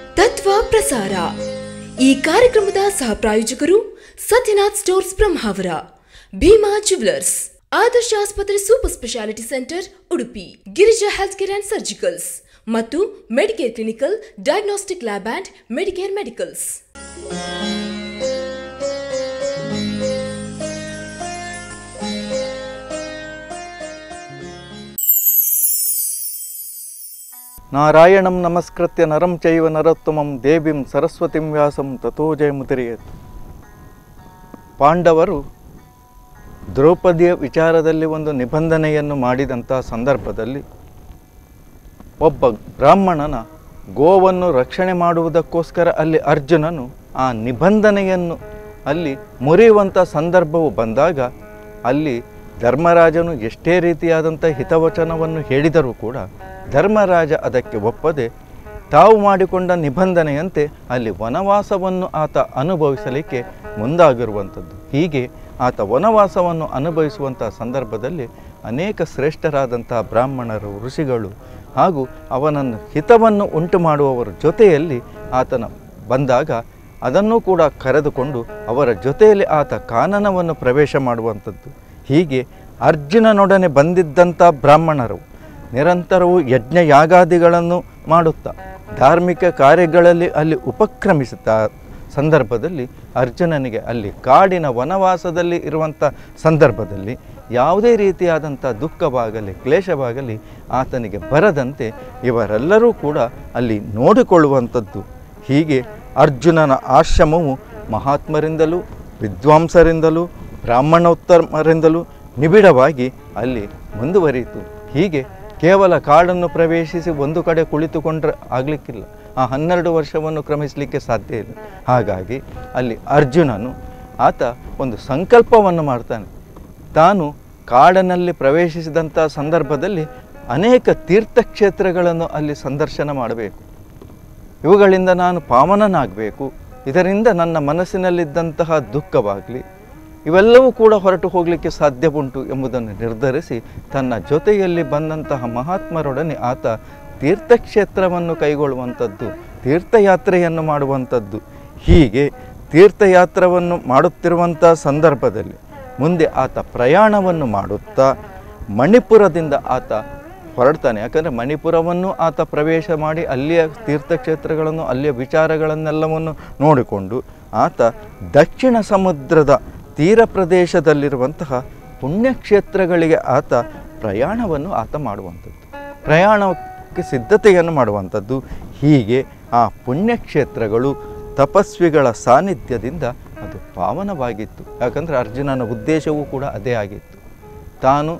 ತತ್ವ ಪ್ರಸಾರ ಈ ಕಾರ್ಯಕ್ರಮದ ಸಹ ಪ್ರಾಯೋಜಕರು ಸತ್ಯನಾಥ್ ಸ್ಟೋರ್ಸ್ ಬ್ರಹ್ಮಾವರ ಭೀಮಾ ಜುವೆಲರ್ಸ್ ಆದರ್ಶ ಆಸ್ಪತ್ರೆ super speciality centre Udupi Girija health care and surgicals ಮತ್ತು Medicare clinical diagnostic lab and Medicare medicals ನಾರಾಯಣಂ ನಮಸ್ಕೃತ್ಯ ನರಂ ಚೈವ ನರೋತ್ತಮಂ ದೇವಿಂ ಸರಸ್ವತಿಂ ವ್ಯಾಸಂ ತಥೋ ಜಯಮುದಿರಿಯತ್ ಪಾಂಡವರು ದ್ರೌಪದಿಯ ವಿಚಾರದಲ್ಲಿ ಒಂದು ನಿಬಂಧನೆಯನ್ನು ಮಾಡಿದಂಥ ಸಂದರ್ಭದಲ್ಲಿ ಒಬ್ಬ ಬ್ರಾಹ್ಮಣನ ಗೋವನ್ನು ರಕ್ಷಣೆ ಮಾಡುವುದಕ್ಕೋಸ್ಕರ ಅಲ್ಲಿ ಅರ್ಜುನನು ಆ ನಿಬಂಧನೆಯನ್ನು ಅಲ್ಲಿ ಮುರಿಯುವಂಥ ಸಂದರ್ಭವು ಬಂದಾಗ ಅಲ್ಲಿ ಧರ್ಮರಾಜನು ಎಷ್ಟೇ ರೀತಿಯಾದಂಥ ಹಿತವಚನವನ್ನು ಹೇಳಿದರೂ ಕೂಡ ಧರ್ಮರಾಜ ಅದಕ್ಕೆ ಒಪ್ಪದೆ ತಾವು ಮಾಡಿಕೊಂಡ ನಿಬಂಧನೆಯಂತೆ ಅಲ್ಲಿ ವನವಾಸವನ್ನು ಆತ ಅನುಭವಿಸಲಿಕ್ಕೆ ಮುಂದಾಗಿರುವಂಥದ್ದು ಹೀಗೆ ಆತ ವನವಾಸವನ್ನು ಅನುಭವಿಸುವಂಥ ಸಂದರ್ಭದಲ್ಲಿ ಅನೇಕ ಶ್ರೇಷ್ಠರಾದಂಥ ಬ್ರಾಹ್ಮಣರು ಋಷಿಗಳು ಹಾಗೂ ಅವನನ್ನು ಹಿತವನ್ನು ಉಂಟು ಮಾಡುವವರ ಜೊತೆಯಲ್ಲಿ ಆತನ ಬಂದಾಗ ಅದನ್ನು ಕೂಡ ಕರೆದುಕೊಂಡು ಅವರ ಜೊತೆಯಲ್ಲಿ ಆತ ಕಾನನವನ್ನು ಪ್ರವೇಶ ಮಾಡುವಂಥದ್ದು ಹೀಗೆ ಅರ್ಜುನನೊಡನೆ ಬಂದಿದ್ದಂಥ ಬ್ರಾಹ್ಮಣರು ನಿರಂತರವೂ ಯಜ್ಞ ಯಾಗಾದಿಗಳನ್ನು ಮಾಡುತ್ತಾ ಧಾರ್ಮಿಕ ಕಾರ್ಯಗಳಲ್ಲಿ ಅಲ್ಲಿ ಉಪಕ್ರಮಿಸುತ್ತಾ ಸಂದರ್ಭದಲ್ಲಿ ಅರ್ಜುನನಿಗೆ ಅಲ್ಲಿ ಕಾಡಿನ ವನವಾಸದಲ್ಲಿ ಇರುವಂಥ ಸಂದರ್ಭದಲ್ಲಿ ಯಾವುದೇ ರೀತಿಯಾದಂಥ ದುಃಖವಾಗಲಿ ಕ್ಲೇಶವಾಗಲಿ ಆತನಿಗೆ ಬರದಂತೆ ಇವರೆಲ್ಲರೂ ಕೂಡ ಅಲ್ಲಿ ನೋಡಿಕೊಳ್ಳುವಂಥದ್ದು ಹೀಗೆ ಅರ್ಜುನನ ಆಶ್ರಮವು ಮಹಾತ್ಮರಿಂದಲೂ ವಿದ್ವಾಂಸರಿಂದಲೂ ಬ್ರಾಹ್ಮಣೋತ್ತಮರಿಂದಲೂ ನಿಬಿಡವಾಗಿ ಅಲ್ಲಿ ಮುಂದುವರಿಯಿತು ಹೀಗೆ ಕೇವಲ ಕಾಡನ್ನು ಪ್ರವೇಶಿಸಿ ಒಂದು ಕಡೆ ಕುಳಿತುಕೊಂಡ್ರೆ ಆಗಲಿಕ್ಕಿಲ್ಲ ಆ ಹನ್ನೆರಡು ವರ್ಷವನ್ನು ಕ್ರಮಿಸಲಿಕ್ಕೆ ಸಾಧ್ಯ ಇಲ್ಲ ಹಾಗಾಗಿ ಅಲ್ಲಿ ಅರ್ಜುನನು ಆತ ಒಂದು ಸಂಕಲ್ಪವನ್ನು ಮಾಡ್ತಾನೆ ತಾನು ಕಾಡಿನಲ್ಲಿ ಪ್ರವೇಶಿಸಿದಂಥ ಸಂದರ್ಭದಲ್ಲಿ ಅನೇಕ ತೀರ್ಥಕ್ಷೇತ್ರಗಳನ್ನು ಅಲ್ಲಿ ಸಂದರ್ಶನ ಮಾಡಬೇಕು ಇವುಗಳಿಂದ ನಾನು ಪಾವನನಾಗಬೇಕು ಇದರಿಂದ ನನ್ನ ಮನಸ್ಸಿನಲ್ಲಿದ್ದಂತಹ ದುಃಖವಾಗಲಿ ಇವೆಲ್ಲವೂ ಕೂಡ ಹೊರಟು ಹೋಗಲಿಕ್ಕೆ ಸಾಧ್ಯ ಉಂಟು ಎಂಬುದನ್ನು ನಿರ್ಧರಿಸಿ ತನ್ನ ಜೊತೆಯಲ್ಲಿ ಬಂದಂತಹ ಮಹಾತ್ಮರೊಡನೆ ಆತ ತೀರ್ಥಕ್ಷೇತ್ರವನ್ನು ಕೈಗೊಳ್ಳುವಂಥದ್ದು ತೀರ್ಥಯಾತ್ರೆಯನ್ನು ಮಾಡುವಂಥದ್ದು ಹೀಗೆ ತೀರ್ಥಯಾತ್ರವನ್ನು ಮಾಡುತ್ತಿರುವಂಥ ಸಂದರ್ಭದಲ್ಲಿ ಮುಂದೆ ಆತ ಪ್ರಯಾಣವನ್ನು ಮಾಡುತ್ತಾ ಮಣಿಪುರದಿಂದ ಆತ ಹೊರಡ್ತಾನೆ ಯಾಕಂದರೆ ಮಣಿಪುರವನ್ನು ಆತ ಪ್ರವೇಶ ಮಾಡಿ ಅಲ್ಲಿಯ ತೀರ್ಥಕ್ಷೇತ್ರಗಳನ್ನು ಅಲ್ಲಿಯ ವಿಚಾರಗಳನ್ನೆಲ್ಲವನ್ನು ನೋಡಿಕೊಂಡು ಆತ ದಕ್ಷಿಣ ಸಮುದ್ರದ ತೀರ ಪ್ರದೇಶದಲ್ಲಿರುವಂತಹ ಪುಣ್ಯಕ್ಷೇತ್ರಗಳಿಗೆ ಆತ ಪ್ರಯಾಣವನ್ನು ಆತ ಮಾಡುವಂಥದ್ದು ಪ್ರಯಾಣಕ್ಕೆ ಸಿದ್ಧತೆಯನ್ನು ಮಾಡುವಂಥದ್ದು ಹೀಗೆ ಆ ಪುಣ್ಯಕ್ಷೇತ್ರಗಳು ತಪಸ್ವಿಗಳ ಸಾನ್ನಿಧ್ಯದಿಂದ ಅದು ಪಾವನವಾಗಿತ್ತು ಯಾಕಂದರೆ ಅರ್ಜುನನ ಉದ್ದೇಶವೂ ಕೂಡ ಅದೇ ಆಗಿತ್ತು ತಾನು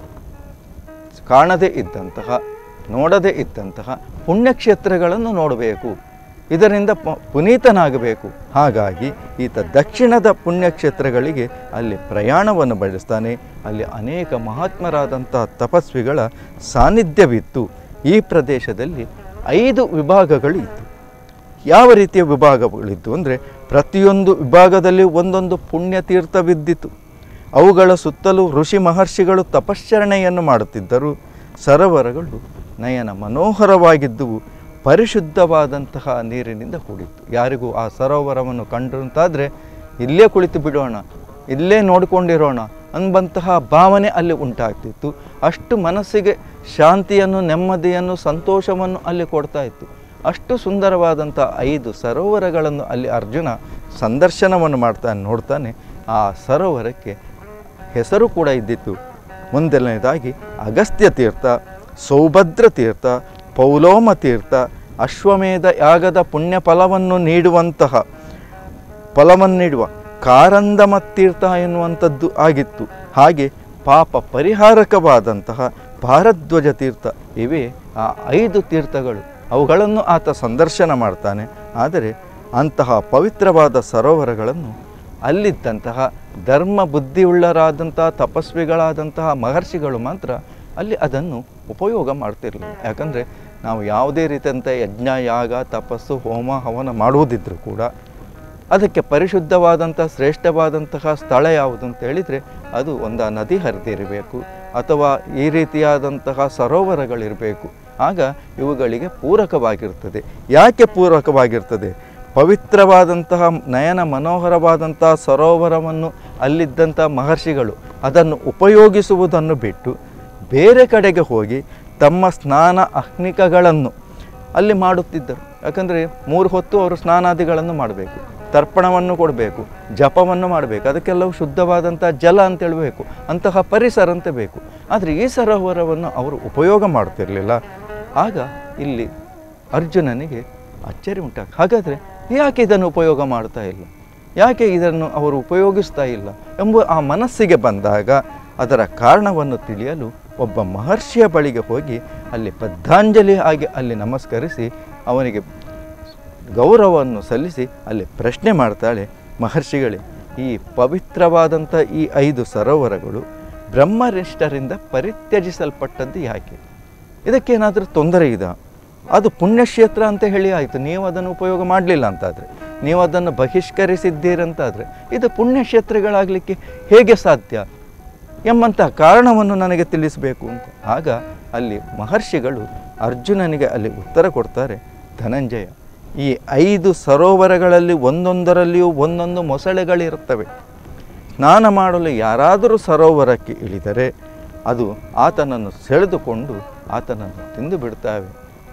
ಕಾಣದೇ ಇದ್ದಂತಹ ನೋಡದೇ ಇದ್ದಂತಹ ಪುಣ್ಯಕ್ಷೇತ್ರಗಳನ್ನು ನೋಡಬೇಕು ಇದರಿಂದ ಪ ಪುನೀತನಾಗಬೇಕು ಹಾಗಾಗಿ ಈತ ದಕ್ಷಿಣದ ಪುಣ್ಯಕ್ಷೇತ್ರಗಳಿಗೆ ಅಲ್ಲಿ ಪ್ರಯಾಣವನ್ನು ಬೆಳೆಸ್ತಾನೆ ಅಲ್ಲಿ ಅನೇಕ ಮಹಾತ್ಮರಾದಂಥ ತಪಸ್ವಿಗಳ ಸಾನ್ನಿಧ್ಯವಿತ್ತು ಈ ಪ್ರದೇಶದಲ್ಲಿ ಐದು ವಿಭಾಗಗಳು ಇತ್ತು ಯಾವ ರೀತಿಯ ವಿಭಾಗಗಳಿತ್ತು ಅಂದರೆ ಪ್ರತಿಯೊಂದು ವಿಭಾಗದಲ್ಲಿ ಒಂದೊಂದು ಪುಣ್ಯತೀರ್ಥವಿದ್ದಿತು ಅವುಗಳ ಸುತ್ತಲೂ ಋಷಿ ಮಹರ್ಷಿಗಳು ತಪಶ್ಚರಣೆಯನ್ನು ಮಾಡುತ್ತಿದ್ದರು ಸರೋವರಗಳು ನಯನ ಮನೋಹರವಾಗಿದ್ದುವು ಪರಿಶುದ್ಧವಾದಂತಹ ನೀರಿನಿಂದ ಕೂಡಿತ್ತು ಯಾರಿಗೂ ಆ ಸರೋವರವನ್ನು ಕಂಡಂತಾದರೆ ಇಲ್ಲೇ ಕುಳಿತು ಬಿಡೋಣ ಇಲ್ಲೇ ನೋಡಿಕೊಂಡಿರೋಣ ಅನ್ನುವಂತಹ ಭಾವನೆ ಅಲ್ಲಿ ಉಂಟಾಗ್ತಿತ್ತು ಅಷ್ಟು ಮನಸ್ಸಿಗೆ ಶಾಂತಿಯನ್ನು ನೆಮ್ಮದಿಯನ್ನು ಸಂತೋಷವನ್ನು ಅಲ್ಲಿ ಕೊಡ್ತಾ ಇತ್ತು ಅಷ್ಟು ಸುಂದರವಾದಂಥ ಐದು ಸರೋವರಗಳನ್ನು ಅಲ್ಲಿ ಅರ್ಜುನ ಸಂದರ್ಶನವನ್ನು ಮಾಡ್ತಾನೆ ನೋಡ್ತಾನೆ ಆ ಸರೋವರಕ್ಕೆ ಹೆಸರು ಕೂಡ ಇದ್ದಿತ್ತು ಮುಂದೆಲನೇದಾಗಿ ಅಗಸ್ತ್ಯ ತೀರ್ಥ ಸೌಭದ್ರ ತೀರ್ಥ ಪೌಲೋಮ ತೀರ್ಥ ಅಶ್ವಮೇಧ ಯಾಗದ ಪುಣ್ಯ ಫಲವನ್ನು ನೀಡುವಂತಹ ಫಲವನ್ನು ನೀಡುವ ಕಾರಂದಮ ತೀರ್ಥ ಎನ್ನುವಂಥದ್ದು ಆಗಿತ್ತು ಹಾಗೆ ಪಾಪ ಪರಿಹಾರಕವಾದಂತಹ ಭಾರದ್ವಜ ತೀರ್ಥ ಇವೇ ಆ ಐದು ತೀರ್ಥಗಳು ಅವುಗಳನ್ನು ಆತ ಸಂದರ್ಶನ ಮಾಡ್ತಾನೆ ಆದರೆ ಅಂತಹ ಪವಿತ್ರವಾದ ಸರೋವರಗಳನ್ನು ಅಲ್ಲಿದ್ದಂತಹ ಧರ್ಮ ಬುದ್ಧಿಯುಳ್ಳರಾದಂತಹ ತಪಸ್ವಿಗಳಾದಂತಹ ಮಹರ್ಷಿಗಳು ಮಾತ್ರ ಅಲ್ಲಿ ಅದನ್ನು ಉಪಯೋಗ ಮಾಡ್ತಿರಲಿಲ್ಲ ಯಾಕಂದರೆ ನಾವು ಯಾವುದೇ ರೀತಿಯಂಥ ಯಜ್ಞ ಯಾಗ ತಪಸ್ಸು ಹೋಮ ಹವನ ಮಾಡುವುದಿದ್ದರೂ ಕೂಡ ಅದಕ್ಕೆ ಪರಿಶುದ್ಧವಾದಂಥ ಶ್ರೇಷ್ಠವಾದಂತಹ ಸ್ಥಳ ಯಾವುದು ಅಂತ ಹೇಳಿದರೆ ಅದು ಒಂದು ನದಿ ಹರಿದಿರಬೇಕು ಅಥವಾ ಈ ರೀತಿಯಾದಂತಹ ಸರೋವರಗಳಿರಬೇಕು ಆಗ ಇವುಗಳಿಗೆ ಪೂರಕವಾಗಿರ್ತದೆ ಯಾಕೆ ಪೂರಕವಾಗಿರ್ತದೆ ಪವಿತ್ರವಾದಂತಹ ನಯನ ಮನೋಹರವಾದಂತಹ ಸರೋವರವನ್ನು ಅಲ್ಲಿದ್ದಂಥ ಮಹರ್ಷಿಗಳು ಅದನ್ನು ಉಪಯೋಗಿಸುವುದನ್ನು ಬಿಟ್ಟು ಬೇರೆ ಕಡೆಗೆ ಹೋಗಿ ತಮ್ಮ ಸ್ನಾನ ಅಹ್ನಿಕಗಳನ್ನು ಅಲ್ಲಿ ಮಾಡುತ್ತಿದ್ದರು ಯಾಕಂದರೆ ಮೂರು ಹೊತ್ತು ಅವರು ಸ್ನಾನಾದಿಗಳನ್ನು ಮಾಡಬೇಕು ತರ್ಪಣವನ್ನು ಕೊಡಬೇಕು ಜಪವನ್ನು ಮಾಡಬೇಕು ಅದಕ್ಕೆಲ್ಲವೂ ಶುದ್ಧವಾದಂಥ ಜಲ ಅಂತ ಹೇಳಬೇಕು ಅಂತಹ ಪರಿಸರ ಅಂತ ಬೇಕು ಆದರೆ ಈ ಸರೋವರವನ್ನು ಅವರು ಉಪಯೋಗ ಮಾಡ್ತಿರಲಿಲ್ಲ ಆಗ ಇಲ್ಲಿ ಅರ್ಜುನನಿಗೆ ಅಚ್ಚರಿ ಉಂಟಾಗ ಹಾಗಾದರೆ ಯಾಕೆ ಇದನ್ನು ಉಪಯೋಗ ಮಾಡ್ತಾ ಇಲ್ಲ ಯಾಕೆ ಇದನ್ನು ಅವರು ಉಪಯೋಗಿಸ್ತಾ ಇಲ್ಲ ಎಂಬ ಆ ಮನಸ್ಸಿಗೆ ಬಂದಾಗ ಅದರ ಕಾರಣವನ್ನು ತಿಳಿಯಲು ಒಬ್ಬ ಮಹರ್ಷಿಯ ಬಳಿಗೆ ಹೋಗಿ ಅಲ್ಲಿ ಬದ್ಧಾಂಜಲಿ ಆಗಿ ಅಲ್ಲಿ ನಮಸ್ಕರಿಸಿ ಅವನಿಗೆ ಗೌರವವನ್ನು ಸಲ್ಲಿಸಿ ಅಲ್ಲಿ ಪ್ರಶ್ನೆ ಮಾಡ್ತಾಳೆ ಮಹರ್ಷಿಗಳೇ ಈ ಪವಿತ್ರವಾದಂಥ ಈ ಐದು ಸರೋವರಗಳು ಬ್ರಹ್ಮನಿಷ್ಠರಿಂದ ಪರಿತ್ಯಜಿಸಲ್ಪಟ್ಟದ್ದು ಯಾಕೆ ಇದಕ್ಕೇನಾದರೂ ತೊಂದರೆ ಇದಾ ಅದು ಪುಣ್ಯಕ್ಷೇತ್ರ ಅಂತ ಹೇಳಿ ಆಯಿತು ನೀವು ಅದನ್ನು ಉಪಯೋಗ ಮಾಡಲಿಲ್ಲ ಅಂತಾದರೆ ನೀವು ಅದನ್ನು ಬಹಿಷ್ಕರಿಸಿದ್ದೀರಂತಾದರೆ ಇದು ಪುಣ್ಯಕ್ಷೇತ್ರಗಳಾಗಲಿಕ್ಕೆ ಹೇಗೆ ಸಾಧ್ಯ ಎಂಬಂಥ ಕಾರಣವನ್ನು ನನಗೆ ತಿಳಿಸಬೇಕು ಅಂತ ಆಗ ಅಲ್ಲಿ ಮಹರ್ಷಿಗಳು ಅರ್ಜುನನಿಗೆ ಅಲ್ಲಿ ಉತ್ತರ ಕೊಡ್ತಾರೆ ಧನಂಜಯ ಈ ಐದು ಸರೋವರಗಳಲ್ಲಿ ಒಂದೊಂದರಲ್ಲಿಯೂ ಒಂದೊಂದು ಮೊಸಳೆಗಳಿರುತ್ತವೆ ಸ್ನಾನ ಮಾಡಲು ಯಾರಾದರೂ ಸರೋವರಕ್ಕೆ ಇಳಿದರೆ ಅದು ಆತನನ್ನು ಸೆಳೆದುಕೊಂಡು ಆತನನ್ನು ತಿಂದು ಬಿಡ್ತಾವೆ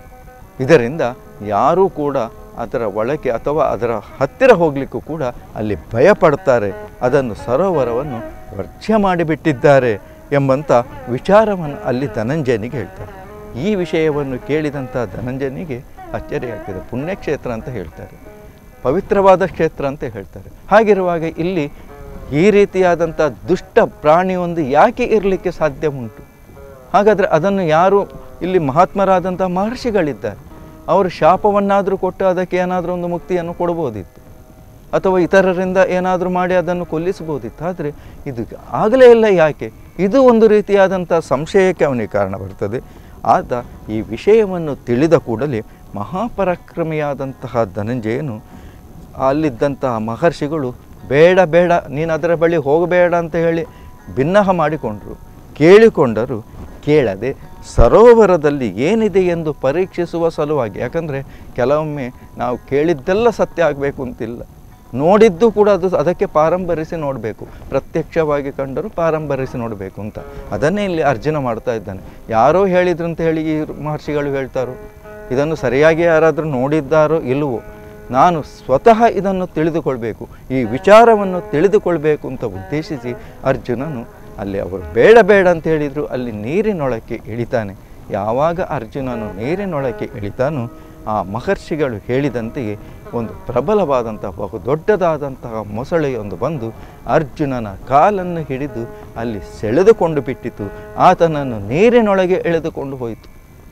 ಇದರಿಂದ ಯಾರೂ ಕೂಡ ಅದರ ಒಳಗೆ ಅಥವಾ ಅದರ ಹತ್ತಿರ ಹೋಗಲಿಕ್ಕೂ ಕೂಡ ಅಲ್ಲಿ ಭಯಪಡ್ತಾರೆ ಅದನ್ನು ಸರೋವರವನ್ನು ವರ್ಜ್ಯ ಮಾಡಿಬಿಟ್ಟಿದ್ದಾರೆ ಎಂಬಂಥ ವಿಚಾರವನ್ನು ಅಲ್ಲಿ ಧನಂಜಯನಿಗೆ ಹೇಳ್ತಾರೆ ಈ ವಿಷಯವನ್ನು ಕೇಳಿದಂಥ ಧನಂಜಯನಿಗೆ ಅಚ್ಚರಿಯಾಗ್ತದೆ ಪುಣ್ಯಕ್ಷೇತ್ರ ಅಂತ ಹೇಳ್ತಾರೆ ಪವಿತ್ರವಾದ ಕ್ಷೇತ್ರ ಅಂತ ಹೇಳ್ತಾರೆ ಹಾಗಿರುವಾಗ ಇಲ್ಲಿ ಈ ರೀತಿಯಾದಂಥ ದುಷ್ಟ ಪ್ರಾಣಿಯೊಂದು ಯಾಕೆ ಇರಲಿಕ್ಕೆ ಸಾಧ್ಯ ಉಂಟು ಹಾಗಾದರೆ ಅದನ್ನು ಯಾರು ಇಲ್ಲಿ ಮಹಾತ್ಮರಾದಂಥ ಮಹರ್ಷಿಗಳಿದ್ದಾರೆ ಅವರು ಶಾಪವನ್ನಾದರೂ ಕೊಟ್ಟು ಅದಕ್ಕೆ ಏನಾದರೂ ಒಂದು ಮುಕ್ತಿಯನ್ನು ಕೊಡ್ಬೋದಿತ್ತು ಅಥವಾ ಇತರರಿಂದ ಏನಾದರೂ ಮಾಡಿ ಅದನ್ನು ಕೊಲ್ಲಿಸ್ಬೋದಿತ್ತು ಆದರೆ ಇದು ಆಗಲೇ ಇಲ್ಲ ಯಾಕೆ ಇದು ಒಂದು ರೀತಿಯಾದಂಥ ಸಂಶಯಕ್ಕೆ ಅವನಿಗೆ ಕಾರಣ ಬರ್ತದೆ ಆತ ಈ ವಿಷಯವನ್ನು ತಿಳಿದ ಕೂಡಲೇ ಮಹಾಪರಾಕ್ರಮಿಯಾದಂತಹ ಧನಂಜಯನು ಅಲ್ಲಿದ್ದಂತಹ ಮಹರ್ಷಿಗಳು ಬೇಡ ಬೇಡ ನೀನು ಅದರ ಬಳಿ ಹೋಗಬೇಡ ಅಂತ ಹೇಳಿ ಭಿನ್ನಹ ಮಾಡಿಕೊಂಡರು ಕೇಳಿಕೊಂಡರು ಕೇಳದೆ ಸರೋವರದಲ್ಲಿ ಏನಿದೆ ಎಂದು ಪರೀಕ್ಷಿಸುವ ಸಲುವಾಗಿ ಯಾಕಂದರೆ ಕೆಲವೊಮ್ಮೆ ನಾವು ಕೇಳಿದ್ದೆಲ್ಲ ಸತ್ಯ ಆಗಬೇಕು ಅಂತಿಲ್ಲ ನೋಡಿದ್ದು ಕೂಡ ಅದು ಅದಕ್ಕೆ ಪಾರಂಬರಿಸಿ ನೋಡಬೇಕು ಪ್ರತ್ಯಕ್ಷವಾಗಿ ಕಂಡರೂ ಪಾರಂಬರಿಸಿ ನೋಡಬೇಕು ಅಂತ ಅದನ್ನೇ ಇಲ್ಲಿ ಅರ್ಜುನ ಮಾಡ್ತಾ ಇದ್ದಾನೆ ಯಾರೋ ಹೇಳಿದ್ರು ಅಂತ ಹೇಳಿ ಈ ಮಹರ್ಷಿಗಳು ಹೇಳ್ತಾರೋ ಇದನ್ನು ಸರಿಯಾಗಿ ಯಾರಾದರೂ ನೋಡಿದ್ದಾರೋ ಇಲ್ಲವೋ ನಾನು ಸ್ವತಃ ಇದನ್ನು ತಿಳಿದುಕೊಳ್ಬೇಕು ಈ ವಿಚಾರವನ್ನು ತಿಳಿದುಕೊಳ್ಬೇಕು ಅಂತ ಉದ್ದೇಶಿಸಿ ಅರ್ಜುನನು ಅಲ್ಲಿ ಅವರು ಬೇಡ ಬೇಡ ಅಂತ ಹೇಳಿದರು ಅಲ್ಲಿ ನೀರಿನೊಳಕ್ಕೆ ಇಳಿತಾನೆ ಯಾವಾಗ ಅರ್ಜುನನು ನೀರಿನೊಳಕ್ಕೆ ಇಳಿತಾನೋ ಆ ಮಹರ್ಷಿಗಳು ಹೇಳಿದಂತೆಯೇ ಒಂದು ಪ್ರಬಲವಾದಂತಹ ಬಹು ದೊಡ್ಡದಾದಂತಹ ಮೊಸಳೆಯೊಂದು ಬಂದು ಅರ್ಜುನನ ಕಾಲನ್ನು ಹಿಡಿದು ಅಲ್ಲಿ ಸೆಳೆದುಕೊಂಡು ಬಿಟ್ಟಿತು ಆತನನ್ನು ನೀರಿನೊಳಗೆ ಎಳೆದುಕೊಂಡು ಹೋಯಿತು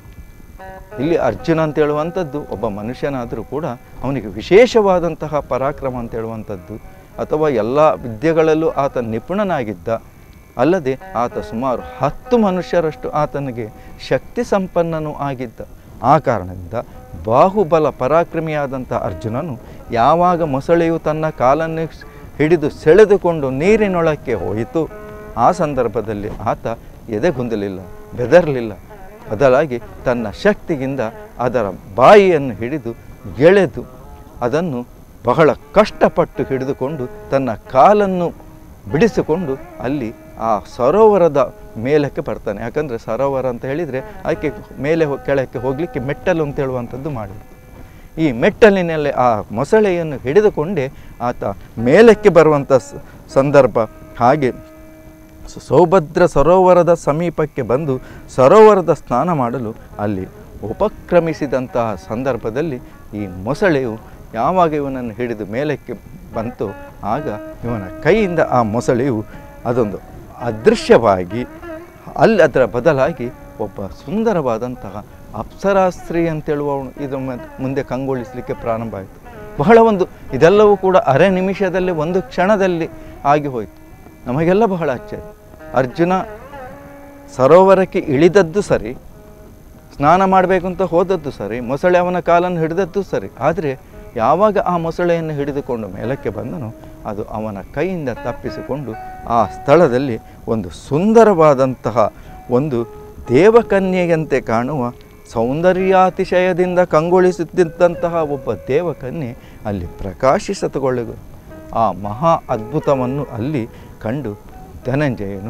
ಇಲ್ಲಿ ಅರ್ಜುನ ಅಂತ ಹೇಳುವಂಥದ್ದು ಒಬ್ಬ ಮನುಷ್ಯನಾದರೂ ಕೂಡ ಅವನಿಗೆ ವಿಶೇಷವಾದಂತಹ ಪರಾಕ್ರಮ ಅಂತ ಹೇಳುವಂಥದ್ದು ಅಥವಾ ಎಲ್ಲ ವಿದ್ಯೆಗಳಲ್ಲೂ ಆತ ನಿಪುಣನಾಗಿದ್ದ ಅಲ್ಲದೆ ಆತ ಸುಮಾರು ಹತ್ತು ಮನುಷ್ಯರಷ್ಟು ಆತನಿಗೆ ಶಕ್ತಿ ಸಂಪನ್ನನೂ ಆಗಿದ್ದ ಆ ಕಾರಣದಿಂದ ಬಾಹುಬಲ ಪರಾಕ್ರಮಿಯಾದಂಥ ಅರ್ಜುನನು ಯಾವಾಗ ಮೊಸಳೆಯು ತನ್ನ ಕಾಲನ್ನು ಹಿಡಿದು ಸೆಳೆದುಕೊಂಡು ನೀರಿನೊಳಕ್ಕೆ ಹೋಯಿತು ಆ ಸಂದರ್ಭದಲ್ಲಿ ಆತ ಎದೆಗುಂದಲಿಲ್ಲ ಬೆದರಲಿಲ್ಲ ಬದಲಾಗಿ ತನ್ನ ಶಕ್ತಿಯಿಂದ ಅದರ ಬಾಯಿಯನ್ನು ಹಿಡಿದು ಎಳೆದು ಅದನ್ನು ಬಹಳ ಕಷ್ಟಪಟ್ಟು ಹಿಡಿದುಕೊಂಡು ತನ್ನ ಕಾಲನ್ನು ಬಿಡಿಸಿಕೊಂಡು ಅಲ್ಲಿ ಆ ಸರೋವರದ ಮೇಲಕ್ಕೆ ಬರ್ತಾನೆ ಯಾಕಂದರೆ ಸರೋವರ ಅಂತ ಹೇಳಿದರೆ ಅದಕ್ಕೆ ಮೇಲೆ ಹೋ- ಕೆಳಕ್ಕೆ ಹೋಗಲಿಕ್ಕೆ ಮೆಟ್ಟಲು ಅಂತ ಹೇಳುವಂಥದ್ದು ಮಾಡಿ ಈ ಮೆಟ್ಟಲಿನಲ್ಲಿ ಆ ಮೊಸಳೆಯನ್ನು ಹಿಡಿದುಕೊಂಡೇ ಆತ ಮೇಲಕ್ಕೆ ಬರುವಂಥ ಸ- ಸಂದರ್ಭ ಹಾಗೆ ಸ- ಸೌಭದ್ರ ಸರೋವರದ ಸಮೀಪಕ್ಕೆ ಬಂದು ಸರೋವರದ ಸ್ನಾನ ಮಾಡಲು ಅಲ್ಲಿ ಉಪಕ್ರಮಿಸಿದಂತಹ ಸಂದರ್ಭದಲ್ಲಿ ಈ ಮೊಸಳೆಯು ಯಾವಾಗ ಇವನನ್ನು ಹಿಡಿದು ಮೇಲಕ್ಕೆ ಬಂತು ಆಗ ಇವನ ಕೈಯಿಂದ ಆ ಮೊಸಳೆಯು ಅದೊಂದು ಅದೃಶ್ಯವಾಗಿ ಅಲ್ಲಿ ಅದರ ಬದಲಾಗಿ ಒಬ್ಬ ಸುಂದರವಾದಂತಹ ಅಪ್ಸರಾಸ್ತ್ರೀ ಅಂತೇಳುವ ಇದು ಮ- ಮುಂದೆ ಕಂಗೊಳಿಸಲಿಕ್ಕೆ ಪ್ರಾರಂಭ ಆಯಿತು ಬಹಳ ಒಂದು ಇದೆಲ್ಲವೂ ಕೂಡ ಅರೆ ನಿಮಿಷದಲ್ಲಿ ಒಂದು ಕ್ಷಣದಲ್ಲಿ ಆಗಿ ಹೋಯಿತು ನಮಗೆಲ್ಲ ಬಹಳ ಆಶ್ಚರ್ಯ ಅರ್ಜುನ ಸರೋವರಕ್ಕೆ ಇಳಿದದ್ದು ಸರಿ ಸ್ನಾನ ಮಾಡಬೇಕು ಅಂತ ಹೋದದ್ದು ಸರಿ ಮೊಸಳೆ ಅವನ ಕಾಲನ್ನು ಹಿಡಿದದ್ದು ಸರಿ ಆದರೆ ಯಾವಾಗ ಆ ಮೊಸಳೆಯನ್ನು ಹಿಡಿದುಕೊಂಡು ಮೇಲಕ್ಕೆ ಬಂದನು ಅದು ಅವನ ಕೈಯಿಂದ ತಪ್ಪಿಸಿಕೊಂಡು ಆ ಸ್ಥಳದಲ್ಲಿ ಒಂದು ಸುಂದರವಾದಂತಹ ಒಂದು ದೇವಕನ್ಯೆಯಂತೆ ಕಾಣುವ ಸೌಂದರ್ಯಾತಿಶಯದಿಂದ ಕಂಗೊಳಿಸುತ್ತಿದ್ದಂತಹ ಒಬ್ಬ ದೇವಕನ್ಯೆ ಅಲ್ಲಿ ಪ್ರಕಾಶಿಸತುಕೊಳ್ಳು ಆ ಮಹಾ ಅದ್ಭುತವನ್ನು ಅಲ್ಲಿ ಕಂಡು ಧನಂಜಯನು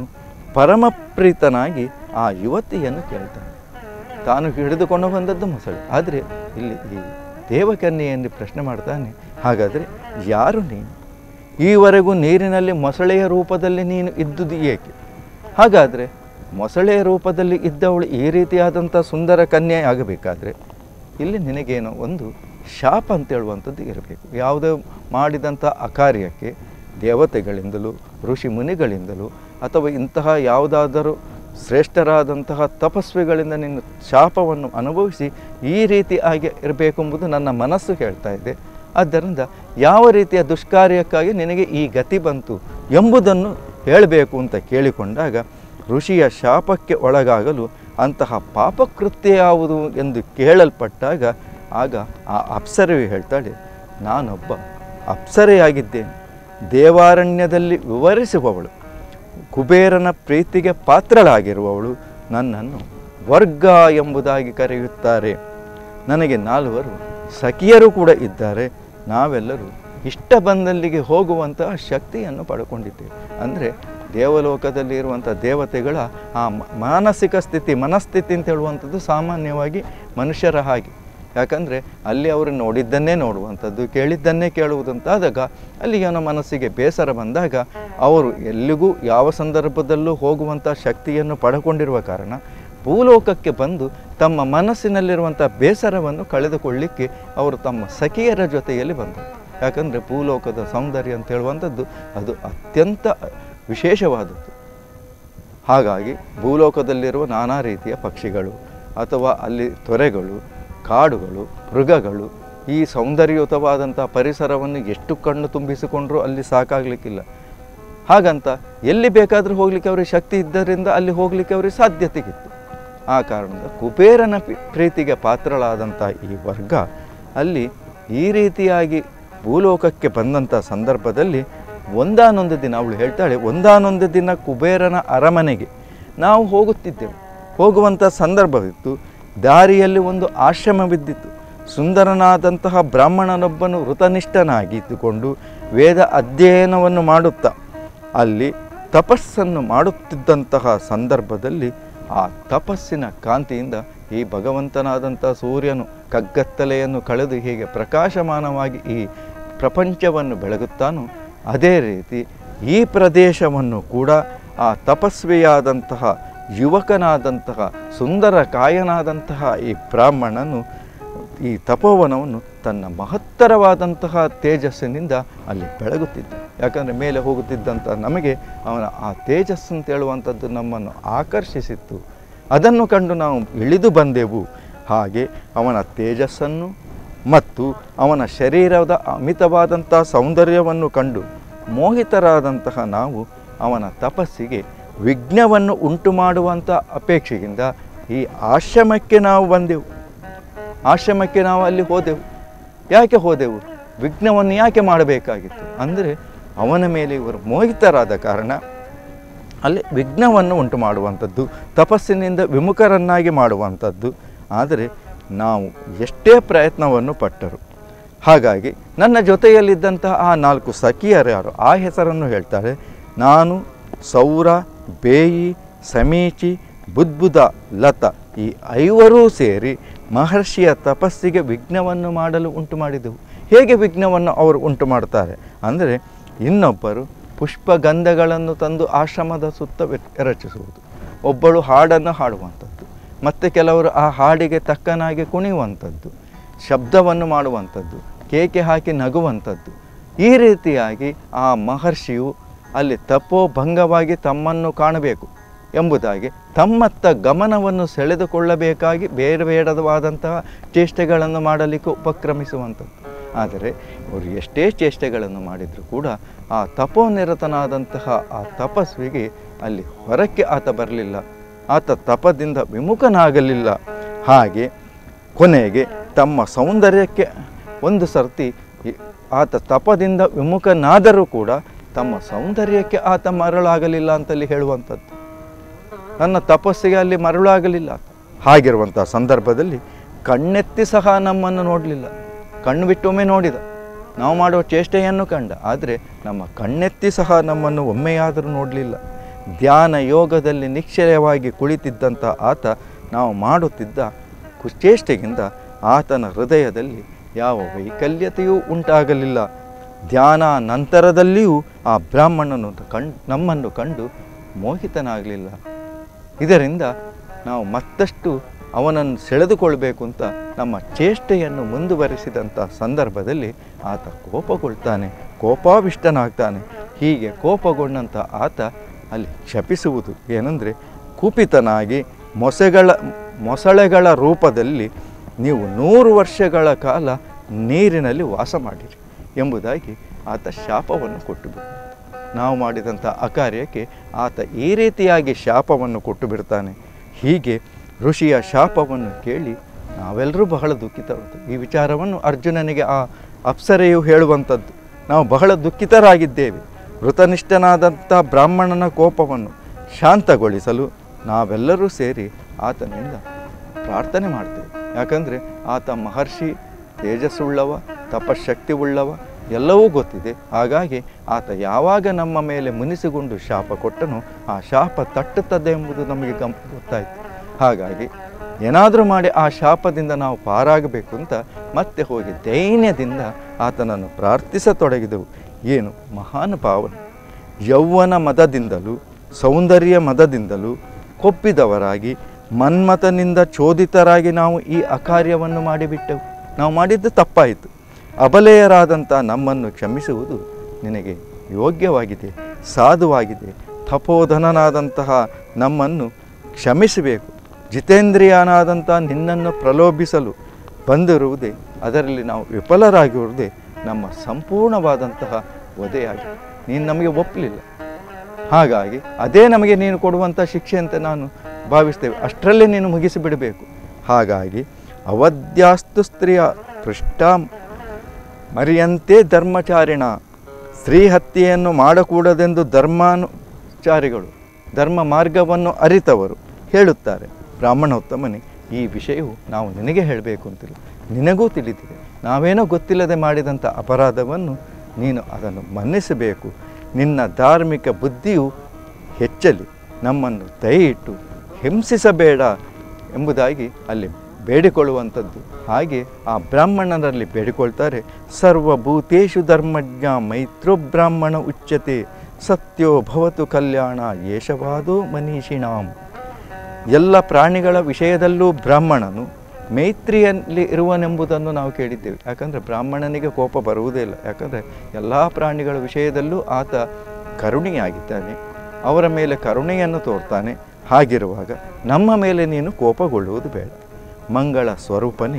ಪರಮಪ್ರೀತನಾಗಿ ಆ ಯುವತಿಯನ್ನು ಕೇಳ್ತಾನೆ ತಾನು ಹಿಡಿದುಕೊಂಡು ಬಂದದ್ದು ಮೊಸಳೆ ಆದರೆ ಇಲ್ಲಿ ಈ ದೇವಕನ್ಯೆಯನ್ನು ಪ್ರಶ್ನೆ ಮಾಡ್ತಾನೆ ಹಾಗಾದರೆ ಯಾರು ನೀನು ಈವರೆಗೂ ನೀರಿನಲ್ಲಿ ಮೊಸಳೆಯ ರೂಪದಲ್ಲಿ ನೀನು ಇದ್ದುದು ಏಕೆ ಹಾಗಾದರೆ ಮೊಸಳೆಯ ರೂಪದಲ್ಲಿ ಇದ್ದವಳು ಈ ರೀತಿಯಾದಂಥ ಸುಂದರ ಕನ್ಯೆ ಆಗಬೇಕಾದ್ರೆ ಇಲ್ಲಿ ನಿನಗೇನೋ ಒಂದು ಶಾಪ ಅಂತ ಹೇಳುವಂಥದ್ದು ಇರಬೇಕು ಯಾವುದೇ ಮಾಡಿದಂಥ ಅಕಾರ್ಯಕ್ಕೆ ದೇವತೆಗಳಿಂದಲೂ ಋಷಿ ಮುನಿಗಳಿಂದಲೂ ಅಥವಾ ಇಂತಹ ಯಾವುದಾದರೂ ಶ್ರೇಷ್ಠರಾದಂತಹ ತಪಸ್ವಿಗಳಿಂದ ನಿನ್ನ ಶಾಪವನ್ನು ಅನುಭವಿಸಿ ಈ ರೀತಿ ಆಗಿ ಇರಬೇಕೆಂಬುದು ನನ್ನ ಮನಸ್ಸು ಹೇಳ್ತಾ ಇದೆ ಆದ್ದರಿಂದ ಯಾವ ರೀತಿಯ ದುಷ್ಕಾರ್ಯಕ್ಕಾಗಿ ನಿನಗೆ ಈ ಗತಿ ಬಂತು ಎಂಬುದನ್ನು ಹೇಳಬೇಕು ಅಂತ ಕೇಳಿಕೊಂಡಾಗ ಋಷಿಯ ಶಾಪಕ್ಕೆ ಒಳಗಾಗಲು ಅಂತಹ ಪಾಪಕೃತ್ಯ ಯಾವುದು ಎಂದು ಕೇಳಲ್ಪಟ್ಟಾಗ ಆಗ ಆ ಅಪ್ಸರೆಯು ಹೇಳ್ತಾಳೆ ನಾನೊಬ್ಬ ಅಪ್ಸರೆಯಾಗಿದ್ದೇನೆ ದೇವಾರಣ್ಯದಲ್ಲಿ ವಿವರಿಸುವವಳು ಕುಬೇರನ ಪ್ರೀತಿಗೆ ಪಾತ್ರಳಾಗಿರುವವಳು ನನ್ನನ್ನು ವರ್ಗ ಎಂಬುದಾಗಿ ಕರೆಯುತ್ತಾರೆ ನನಗೆ ನಾಲ್ವರು ಸಖಿಯರು ಕೂಡ ಇದ್ದಾರೆ ನಾವೆಲ್ಲರೂ ಇಷ್ಟ ಬಂದಲ್ಲಿಗೆ ಹೋಗುವಂತಹ ಶಕ್ತಿಯನ್ನು ಪಡ್ಕೊಂಡಿದ್ದೇವೆ ಅಂದರೆ ದೇವಲೋಕದಲ್ಲಿ ಇರುವಂಥ ದೇವತೆಗಳ ಆ ಮ- ಮಾನಸಿಕ ಸ್ಥಿತಿ ಮನಸ್ಥಿತಿ ಅಂತ ಹೇಳುವಂಥದ್ದು ಸಾಮಾನ್ಯವಾಗಿ ಮನುಷ್ಯರ ಹಾಗೆ ಯಾಕಂದರೆ ಅಲ್ಲಿ ಅವರು ನೋಡಿದ್ದನ್ನೇ ನೋಡುವಂಥದ್ದು ಕೇಳಿದ್ದನ್ನೇ ಕೇಳುವುದಂತಾದಾಗ ಅಲ್ಲಿ ಅವನ ಮನಸ್ಸಿಗೆ ಬೇಸರ ಬಂದಾಗ ಅವರು ಎಲ್ಲಿಗೂ ಯಾವ ಸಂದರ್ಭದಲ್ಲೂ ಹೋಗುವಂಥ ಶಕ್ತಿಯನ್ನು ಪಡ್ಕೊಂಡಿರುವ ಕಾರಣ ಭೂಲೋಕಕ್ಕೆ ಬಂದು ತಮ್ಮ ಮನಸ್ಸಿನಲ್ಲಿರುವಂಥ ಬೇಸರವನ್ನು ಕಳೆದುಕೊಳ್ಳಿಕ್ಕೆ ಅವರು ತಮ್ಮ ಸಖಿಯರ ಜೊತೆಯಲ್ಲಿ ಬಂದರು ಯಾಕಂದರೆ ಭೂಲೋಕದ ಸೌಂದರ್ಯ ಅಂತ ಹೇಳುವಂಥದ್ದು ಅದು ಅತ್ಯಂತ ವಿಶೇಷವಾದದ್ದು ಹಾಗಾಗಿ ಭೂಲೋಕದಲ್ಲಿರುವ ನಾನಾ ರೀತಿಯ ಪಕ್ಷಿಗಳು ಅಥವಾ ಅಲ್ಲಿ ತೊರೆಗಳು ಕಾಡುಗಳು ಮೃಗಗಳು ಈ ಸೌಂದರ್ಯಯುತವಾದಂಥ ಪರಿಸರವನ್ನು ಎಷ್ಟು ಕಣ್ಣು ತುಂಬಿಸಿಕೊಂಡ್ರೂ ಅಲ್ಲಿ ಸಾಕಾಗಲಿಕ್ಕಿಲ್ಲ ಹಾಗಂತ ಎಲ್ಲಿ ಬೇಕಾದರೂ ಹೋಗಲಿಕ್ಕೆ ಅವರಿಗೆ ಶಕ್ತಿ ಇದ್ದರಿಂದ ಅಲ್ಲಿ ಹೋಗಲಿಕ್ಕೆ ಅವರಿಗೆ ಸಾಧ್ಯತೆಗಿತ್ತು ಆ ಕಾರಣದಿಂದ ಕುಬೇರನ ಪಿ- ಪ್ರೀತಿಗೆ ಪಾತ್ರಳಾದಂಥ ಈ ವರ್ಗ ಅಲ್ಲಿ ಈ ರೀತಿಯಾಗಿ ಭೂಲೋಕಕ್ಕೆ ಬಂದಂಥ ಸಂದರ್ಭದಲ್ಲಿ ಒಂದಾನೊಂದು ದಿನ ಅವಳು ಹೇಳ್ತಾಳೆ ಒಂದಾನೊಂದು ದಿನ ಕುಬೇರನ ಅರಮನೆಗೆ ನಾವು ಹೋಗುತ್ತಿದ್ದೆವು ಹೋಗುವಂಥ ಸಂದರ್ಭವಿತ್ತು ದಾರಿಯಲ್ಲಿ ಒಂದು ಆಶ್ರಮವಿದ್ದಿತ್ತು ಸುಂದರನಾದಂತಹ ಬ್ರಾಹ್ಮಣನೊಬ್ಬನು ವೃತನಿಷ್ಠನಾಗಿದ್ದುಕೊಂಡು ವೇದ ಅಧ್ಯಯನವನ್ನು ಮಾಡುತ್ತಾ ಅಲ್ಲಿ ತಪಸ್ಸನ್ನು ಮಾಡುತ್ತಿದ್ದಂತಹ ಸಂದರ್ಭದಲ್ಲಿ ಆ ತಪಸ್ಸಿನ ಕಾಂತಿಯಿಂದ ಈ ಭಗವಂತನಾದಂಥ ಸೂರ್ಯನು ಕಗ್ಗತ್ತಲೆಯನ್ನು ಕಳೆದು ಹೀಗೆ ಪ್ರಕಾಶಮಾನವಾಗಿ ಈ ಪ್ರಪಂಚವನ್ನು ಬೆಳಗುತ್ತಾನೋ ಅದೇ ರೀತಿ ಈ ಪ್ರದೇಶವನ್ನು ಕೂಡ ಆ ತಪಸ್ವಿಯಾದಂತಹ ಯುವಕನಾದಂತಹ ಸುಂದರ ಕಾಯನಾದಂತಹ ಈ ಬ್ರಾಹ್ಮಣನು ಈ ತಪೋವನವನ್ನು ತನ್ನ ಮಹತ್ತರವಾದಂತಹ ತೇಜಸ್ಸಿನಿಂದ ಅಲ್ಲಿ ಬೆಳಗುತ್ತಿದ್ದ ಯಾಕಂದರೆ ಮೇಲೆ ಹೋಗುತ್ತಿದ್ದಂಥ ನಮಗೆ ಅವನ ಆ ತೇಜಸ್ಸು ಅಂತ ಹೇಳುವಂಥದ್ದು ನಮ್ಮನ್ನು ಆಕರ್ಷಿಸಿತ್ತು ಅದನ್ನು ಕಂಡು ನಾವು ಇಳಿದು ಬಂದೆವು ಹಾಗೆ ಅವನ ತೇಜಸ್ಸನ್ನು ಮತ್ತು ಅವನ ಶರೀರದ ಅಮಿತವಾದಂಥ ಸೌಂದರ್ಯವನ್ನು ಕಂಡು ಮೋಹಿತರಾದಂತಹ ನಾವು ಅವನ ತಪಸ್ಸಿಗೆ ವಿಘ್ನವನ್ನು ಉಂಟು ಮಾಡುವಂಥ ಅಪೇಕ್ಷೆಯಿಂದ ಈ ಆಶ್ರಮಕ್ಕೆ ನಾವು ಬಂದೆವು ಆಶ್ರಮಕ್ಕೆ ನಾವು ಅಲ್ಲಿ ಹೋದೆವು ಯಾಕೆ ಹೋದೆವು ವಿಘ್ನವನ್ನು ಯಾಕೆ ಮಾಡಬೇಕಾಗಿತ್ತು ಅಂದರೆ ಅವನ ಮೇಲೆ ಇವರು ಮೋಹಿತರಾದ ಕಾರಣ ಅಲ್ಲಿ ವಿಘ್ನವನ್ನು ಉಂಟು ಮಾಡುವಂಥದ್ದು ತಪಸ್ಸಿನಿಂದ ವಿಮುಖರನ್ನಾಗಿ ಮಾಡುವಂಥದ್ದು ಆದರೆ ನಾವು ಎಷ್ಟೇ ಪ್ರಯತ್ನವನ್ನು ಪಟ್ಟರು ಹಾಗಾಗಿ ನನ್ನ ಜೊತೆಯಲ್ಲಿದ್ದಂತಹ ಆ ನಾಲ್ಕು ಸಖಿಯರು ಯಾರು ಆ ಹೆಸರನ್ನು ಹೇಳ್ತಾರೆ ನಾನು ಸೌರ ಬೇಯಿ ಸಮೀಚಿ ಬುದ್ಬುದ ಲತ ಈ ಐವರೂ ಸೇರಿ ಮಹರ್ಷಿಯ ತಪಸ್ಸಿಗೆ ವಿಘ್ನವನ್ನು ಮಾಡಲು ಉಂಟು ಮಾಡಿದೆವು ಹೇಗೆ ವಿಘ್ನವನ್ನು ಅವರು ಉಂಟು ಮಾಡ್ತಾರೆ ಅಂದರೆ ಇನ್ನೊಬ್ಬರು ಪುಷ್ಪಗಂಧಗಳನ್ನು ತಂದು ಆಶ್ರಮದ ಸುತ್ತ ವೆ- ರಚಿಸುವುದು ಒಬ್ಬಳು ಹಾಡನ್ನು ಹಾಡುವಂಥದ್ದು ಮತ್ತು ಕೆಲವರು ಆ ಹಾಡಿಗೆ ತಕ್ಕನಾಗಿ ಕುಣಿಯುವಂಥದ್ದು ಶಬ್ದವನ್ನು ಮಾಡುವಂಥದ್ದು ಕೇಕೆ ಹಾಕಿ ನಗುವಂಥದ್ದು ಈ ರೀತಿಯಾಗಿ ಆ ಮಹರ್ಷಿಯು ಅಲ್ಲಿ ತಪೋಭಂಗವಾಗಿ ತಮ್ಮನ್ನು ಕಾಣಬೇಕು ಎಂಬುದಾಗಿ ತಮ್ಮತ್ತ ಗಮನವನ್ನು ಸೆಳೆದುಕೊಳ್ಳಬೇಕಾಗಿ ಬೇರೆ ಬೇಡವಾದಂತಹ ಚೇಷ್ಟೆಗಳನ್ನು ಮಾಡಲಿಕ್ಕೆ ಉಪಕ್ರಮಿಸುವಂಥದ್ದು ಆದರೆ ಅವರು ಎಷ್ಟೇ ಚೇಷ್ಟೆಗಳನ್ನು ಮಾಡಿದರೂ ಕೂಡ ಆ ತಪೋನಿರತನಾದಂತಹ ಆ ತಪಸ್ವಿಗೆ ಅಲ್ಲಿ ಹೊರಕ್ಕೆ ಆತ ಬರಲಿಲ್ಲ ಆತ ತಪದಿಂದ ವಿಮುಖನಾಗಲಿಲ್ಲ ಹಾಗೆ ಕೊನೆಗೆ ತಮ್ಮ ಸೌಂದರ್ಯಕ್ಕೆ ಒಂದು ಸರ್ತಿ ಈ- ಆತ ತಪದಿಂದ ವಿಮುಖನಾದರೂ ಕೂಡ ತಮ್ಮ ಸೌಂದರ್ಯಕ್ಕೆ ಆತ ಮರಳಾಗಲಿಲ್ಲ ಅಂತಲ್ಲಿ ಹೇಳುವಂಥದ್ದು ನನ್ನ ತಪಸ್ಸಿಗೆ ಅಲ್ಲಿ ಮರಳಾಗಲಿಲ್ಲ ಹಾಗಿರುವಂಥ ಸಂದರ್ಭದಲ್ಲಿ ಕಣ್ಣೆತ್ತಿ ಸಹ ನಮ್ಮನ್ನು ನೋಡಲಿಲ್ಲ ಕಣ್ಣು ಬಿಟ್ಟೊಮ್ಮೆ ನೋಡಿದ ನಾವು ಮಾಡುವ ಚೇಷ್ಟೆಯನ್ನು ಕಂಡ ಆದರೆ ನಮ್ಮ ಕಣ್ಣೆತ್ತಿ ಸಹ ನಮ್ಮನ್ನು ಒಮ್ಮೆಯಾದರೂ ನೋಡಲಿಲ್ಲ ಧ್ಯಾನ ಯೋಗದಲ್ಲಿ ನಿಶ್ಚಯವಾಗಿ ಕುಳಿತಿದ್ದಂಥ ಆತ ನಾವು ಮಾಡುತ್ತಿದ್ದ ಕುಚೇಷ್ಟೆಗಿಂತ ಆತನ ಹೃದಯದಲ್ಲಿ ಯಾವ ವೈಕಲ್ಯತೆಯೂ ಉಂಟಾಗಲಿಲ್ಲ ಧ್ಯಾನ ನಂತರದಲ್ಲಿಯೂ ಆ ಬ್ರಾಹ್ಮಣನು ಕಂಡು ನಮ್ಮನ್ನು ಕಂಡು ಮೋಹಿತನಾಗಲಿಲ್ಲ ಇದರಿಂದ ನಾವು ಮತ್ತಷ್ಟು ಅವನನ್ನು ಸೆಳೆದುಕೊಳ್ಬೇಕು ಅಂತ ನಮ್ಮ ಚೇಷ್ಟೆಯನ್ನು ಮುಂದುವರಿಸಿದಂಥ ಸಂದರ್ಭದಲ್ಲಿ ಆತ ಕೋಪಗೊಳ್ತಾನೆ ಕೋಪಾವಿಷ್ಟನಾಗ್ತಾನೆ ಹೀಗೆ ಕೋಪಗೊಂಡಂಥ ಆತ ಅಲ್ಲಿ ಕ್ಷಪಿಸುವುದು ಏನಂದರೆ ಕುಪಿತನಾಗಿ ಮೊಸೆಗಳ ಮೊಸಳೆಗಳ ರೂಪದಲ್ಲಿ ನೀವು ನೂರು ವರ್ಷಗಳ ಕಾಲ ನೀರಿನಲ್ಲಿ ವಾಸ ಮಾಡಿರಿ ಎಂಬುದಾಗಿ ಆತ ಶಾಪವನ್ನು ಕೊಟ್ಟು ಬಿಡ್ತಾನೆ ನಾವು ಮಾಡಿದಂಥ ಅಕಾರ್ಯಕ್ಕೆ ಆತ ಈ ರೀತಿಯಾಗಿ ಶಾಪವನ್ನು ಕೊಟ್ಟು ಬಿಡ್ತಾನೆ ಹೀಗೆ ಋಷಿಯ ಶಾಪವನ್ನು ಕೇಳಿ ನಾವೆಲ್ಲರೂ ಬಹಳ ದುಃಖಿತರಾದ ಈ ವಿಚಾರವನ್ನು ಅರ್ಜುನನಿಗೆ ಆ ಅಪ್ಸರೆಯು ಹೇಳುವಂಥದ್ದು ನಾವು ಬಹಳ ದುಃಖಿತರಾಗಿದ್ದೇವೆ ವೃತನಿಷ್ಠನಾದಂಥ ಬ್ರಾಹ್ಮಣನ ಕೋಪವನ್ನು ಶಾಂತಗೊಳಿಸಲು ನಾವೆಲ್ಲರೂ ಸೇರಿ ಆತನಿಂದ ಪ್ರಾರ್ಥನೆ ಮಾಡ್ತೇವೆ ಯಾಕಂದರೆ ಆತ ಮಹರ್ಷಿ ತೇಜಸ್ಸುಳ್ಳವ ತಪಶಕ್ತಿ ಉಳ್ಳವ ಎಲ್ಲವೂ ಗೊತ್ತಿದೆ ಹಾಗಾಗಿ ಆತ ಯಾವಾಗ ನಮ್ಮ ಮೇಲೆ ಮುನಿಸಿಕೊಂಡು ಶಾಪ ಕೊಟ್ಟನೋ ಆ ಶಾಪ ತಟ್ಟುತ್ತದೆ ಎಂಬುದು ನಮಗೆ ಗಮ್ ಗೊತ್ತಾಯಿತು ಹಾಗಾಗಿ ಏನಾದರೂ ಮಾಡಿ ಆ ಶಾಪದಿಂದ ನಾವು ಪಾರಾಗಬೇಕು ಅಂತ ಮತ್ತೆ ಹೋಗಿ ದೈನ್ಯದಿಂದ ಆತನನ್ನು ಪ್ರಾರ್ಥಿಸತೊಡಗಿದೆವು ಏನು ಮಹಾನುಭಾವನೆ ಯೌವನ ಮದದಿಂದಲೂ ಸೌಂದರ್ಯ ಮದದಿಂದಲೂ ಕೊಪ್ಪಿದವರಾಗಿ ಮನ್ಮಥನಿಂದ ಚೋದಿತರಾಗಿ ನಾವು ಈ ಅಕಾರ್ಯವನ್ನು ಮಾಡಿಬಿಟ್ಟೆವು ನಾವು ಮಾಡಿದ್ದು ತಪ್ಪಾಯಿತು ಅಬಲೆಯರಾದಂಥ ನಮ್ಮನ್ನು ಕ್ಷಮಿಸುವುದು ನಿನಗೆ ಯೋಗ್ಯವಾಗಿದೆ ಸಾಧುವಾಗಿದೆ ತಪೋಧನನಾದಂತಹ ನಮ್ಮನ್ನು ಕ್ಷಮಿಸಬೇಕು ಜಿತೇಂದ್ರಿಯನಾದಂಥ ನಿನ್ನನ್ನು ಪ್ರಲೋಭಿಸಲು ಬಂದಿರುವುದೇ ಅದರಲ್ಲಿ ನಾವು ವಿಫಲರಾಗಿರುವುದೇ ನಮ್ಮ ಸಂಪೂರ್ಣವಾದಂತಹ ವಧೆಯಾಗಿದೆ ನೀನು ನಮಗೆ ಒಪ್ಪಲಿಲ್ಲ ಹಾಗಾಗಿ ಅದೇ ನಮಗೆ ನೀನು ಕೊಡುವಂಥ ಶಿಕ್ಷೆ ಅಂತ ನಾನು ಭಾವಿಸ್ತೇವೆ ಅಷ್ಟರಲ್ಲೇ ನೀನು ಮುಗಿಸಿಬಿಡಬೇಕು ಹಾಗಾಗಿ ಅವಧ್ಯಾಸ್ತು ಸ್ತ್ರೀಯ ಪೃಷ್ಠ ಮರಿಯಂತೆ ಧರ್ಮಚಾರಿಣ ಸ್ತ್ರೀ ಹತ್ಯೆಯನ್ನು ಮಾಡಕೂಡದೆಂದು ಧರ್ಮಾನುಚಾರಿಗಳು ಧರ್ಮ ಮಾರ್ಗವನ್ನು ಅರಿತವರು ಹೇಳುತ್ತಾರೆ ಬ್ರಾಹ್ಮಣೋತ್ತಮನೇ ಈ ವಿಷಯವು ನಾವು ನಿನಗೆ ಹೇಳಬೇಕು ಅಂತಿಲ್ಲ ನಿನಗೂ ತಿಳಿದಿದೆ ನಾವೇನೋ ಗೊತ್ತಿಲ್ಲದೆ ಮಾಡಿದಂಥ ಅಪರಾಧವನ್ನು ನೀನು ಅದನ್ನು ಮನ್ನಿಸಬೇಕು ನಿನ್ನ ಧಾರ್ಮಿಕ ಬುದ್ಧಿಯು ಹೆಚ್ಚಲಿ ನಮ್ಮನ್ನು ದಯಯಿಟ್ಟು ಹಿಂಸಿಸಬೇಡ ಎಂಬುದಾಗಿ ಅಲ್ಲಿ ಬೇಡಿಕೊಳ್ಳುವಂಥದ್ದು ಹಾಗೆ ಆ ಬ್ರಾಹ್ಮಣರಲ್ಲಿ ಬೇಡಿಕೊಳ್ತಾರೆ ಸರ್ವಭೂತೇಶು ಧರ್ಮಜ್ಞ ಮೈತ್ರೋ ಬ್ರಾಹ್ಮಣ ಉಚ್ಯತೆ ಸತ್ಯೋ ಭವತು ಕಲ್ಯಾಣ ಯೇಷವಾದೋ ಮನೀಷಿಣಾಂ ಎಲ್ಲ ಪ್ರಾಣಿಗಳ ವಿಷಯದಲ್ಲೂ ಬ್ರಾಹ್ಮಣನು ಮೈತ್ರಿಯಲ್ಲಿ ಇರುವನೆಂಬುದನ್ನು ನಾವು ಕೇಳಿದ್ದೇವೆ ಯಾಕಂದರೆ ಬ್ರಾಹ್ಮಣನಿಗೆ ಕೋಪ ಬರುವುದೇ ಇಲ್ಲ ಯಾಕಂದರೆ ಎಲ್ಲ ಪ್ರಾಣಿಗಳ ವಿಷಯದಲ್ಲೂ ಆತ ಕರುಣಿಯಾಗಿದ್ದಾನೆ ಅವರ ಮೇಲೆ ಕರುಣೆಯನ್ನು ತೋರ್ತಾನೆ ಹಾಗಿರುವಾಗ ನಮ್ಮ ಮೇಲೆ ನೀನು ಕೋಪಗೊಳ್ಳುವುದು ಬೇಡ ಮಂಗಳ ಸ್ವರೂಪನೇ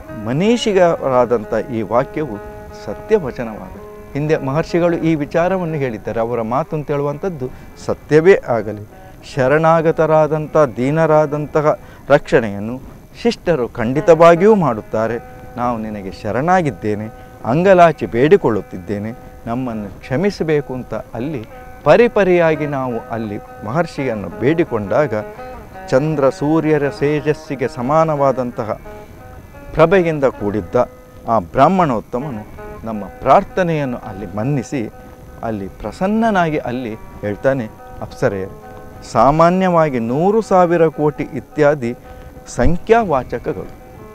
ಮನೀಷಿಗರಾದಂಥ ಈ ವಾಕ್ಯವು ಸತ್ಯವಚನವಾದ ಹಿಂದೆ ಮಹರ್ಷಿಗಳು ಈ ವಿಚಾರವನ್ನು ಹೇಳಿದ್ದಾರೆ ಅವರ ಮಾತು ಅಂತ ಹೇಳುವಂಥದ್ದು ಸತ್ಯವೇ ಆಗಲಿ ಶರಣಾಗತರಾದಂಥ ದೀನರಾದಂತಹ ರಕ್ಷಣೆಯನ್ನು ಶಿಷ್ಟರು ಖಂಡಿತವಾಗಿಯೂ ಮಾಡುತ್ತಾರೆ ನಾವು ನಿನಗೆ ಶರಣಾಗಿದ್ದೇನೆ ಅಂಗಲಾಚಿ ಬೇಡಿಕೊಳ್ಳುತ್ತಿದ್ದೇನೆ ನಮ್ಮನ್ನು ಕ್ಷಮಿಸಬೇಕು ಅಂತ ಅಲ್ಲಿ ಪರಿಪರಿಯಾಗಿ ನಾವು ಅಲ್ಲಿ ಮಹರ್ಷಿಯನ್ನು ಬೇಡಿಕೊಂಡಾಗ ಚಂದ್ರ ಸೂರ್ಯರ ತೇಜಸ್ಸಿಗೆ ಸಮಾನವಾದಂತಹ ಪ್ರಭೆಯಿಂದ ಕೂಡಿದ್ದ ಆ ಬ್ರಾಹ್ಮಣೋತ್ತಮನು ನಮ್ಮ ಪ್ರಾರ್ಥನೆಯನ್ನು ಅಲ್ಲಿ ಮನ್ನಿಸಿ ಅಲ್ಲಿ ಪ್ರಸನ್ನನಾಗಿ ಅಲ್ಲಿ ಹೇಳ್ತಾನೆ ಅಪ್ಸರೆಯರು ಸಾಮಾನ್ಯವಾಗಿ ನೂರು ಸಾವಿರ ಕೋಟಿ ಇತ್ಯಾದಿ ಸಂಖ್ಯಾವಾಚಕಗಳು